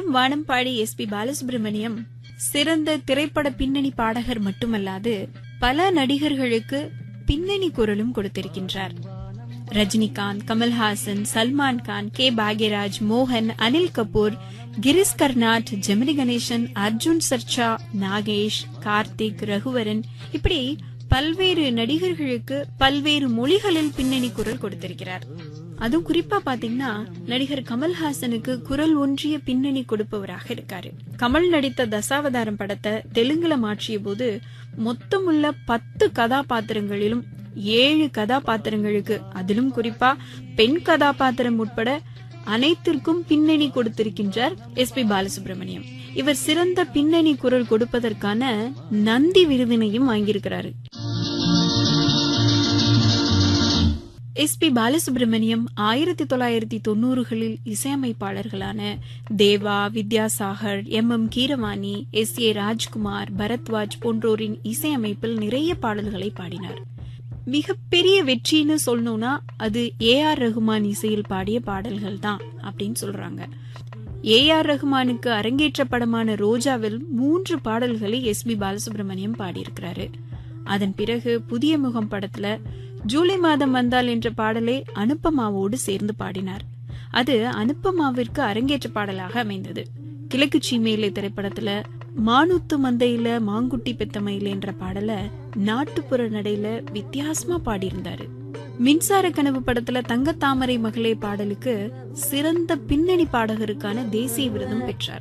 வாழும் வானம் பாடி S P Balasubramaniam சிறந்த திரைப்பட பின்னணி பாடகர் மட்டுமல்லாது பல நடிகர்களுக்கு பின்னணி குரலும் கொடுத்திருக்கின்றார் ரஜினிகாந்த் கமல்ஹாசன் சல்மான் கான் கே பாக்யராஜ் மோகன் அனில் கபூர் கிரிஸ் கர்நாட் ஜெமினி கணேசன் அர்ஜுன் சர்ச்சா நாகேஷ் கார்த்திக் ரகுவரன் இப்படி பல்வேறு நடிகர்களுக்கு பல்வேறு மொழிகளில் பின்னணி குரல் கொடுத்திருக்கிறார் அதுவும் குறிப்பா பாத்தீங்கன்னா நடிகர் கமல்ஹாசனுக்கு குரல் ஒன்றிய பின்னணி கொடுப்பவராக இருக்காரு கமல் நடித்த தசாவதாரம் படத்தை தெலுங்குல மாற்றிய போது மொத்தமுள்ள பத்து கதாபாத்திரங்களிலும் ஏழு கதாபாத்திரங்களுக்கு அதிலும் குறிப்பா பெண் கதாபாத்திரம் உட்பட அனைத்திற்கும் பின்னணி கொடுத்திருக்கின்றார் எஸ் பி பாலசுப்ரமணியம் இவர் சிறந்த பின்னணி குரல் கொடுப்பதற்கான நந்தி விருதினையும் வாங்கியிருக்கிறாரு எஸ் பி பாலசுப்ரமணியம் ஆயிரத்தி தொள்ளாயிரத்தி தொண்ணூறுகளில் இசையமைப்பாளர்களான Deva Vidyasagar M M Keeravani S A Rajkumar Bharadwaj போன்றோரின் இசையமைப்பில் நிறைய பாடல்களை பாடினார் மிகப்பெரிய வெற்றின்னு சொல்லணும்னா அது ஏ ஆர் ரகுமான் இசையில் பாடிய பாடல்கள் தான் அப்படின்னு சொல்றாங்க ஏ ஆர் ரகுமானுக்கு அரங்கேற்ற படமான ரோஜாவில் மூன்று பாடல்களை எஸ் பி பாலசுப்ரமணியம் பாடியிருக்கிறாரு அதன் பிறகு புதிய முகம் படத்துல ஜூலை மாதம் வந்தால் என்ற பாடலை அனுப்பமாவோடு சேர்ந்து பாடினார் அது அனுப்பமாவிற்கு அரங்கேற்ற பாடலாக அமைந்தது கிழக்கு சீமையிலே திரைப்படத்துல மானுத்து மந்தையில மாங்குட்டி பெத்தமையில என்ற பாடல நாட்டுப்புற நடையில வித்தியாசமா பாடியிருந்தாரு மின்சார கனவு படத்துல தங்கத்தாமரை மகளே பாடலுக்கு சிறந்த பின்னணி பாடகருக்கான தேசிய விருதும் பெற்றார்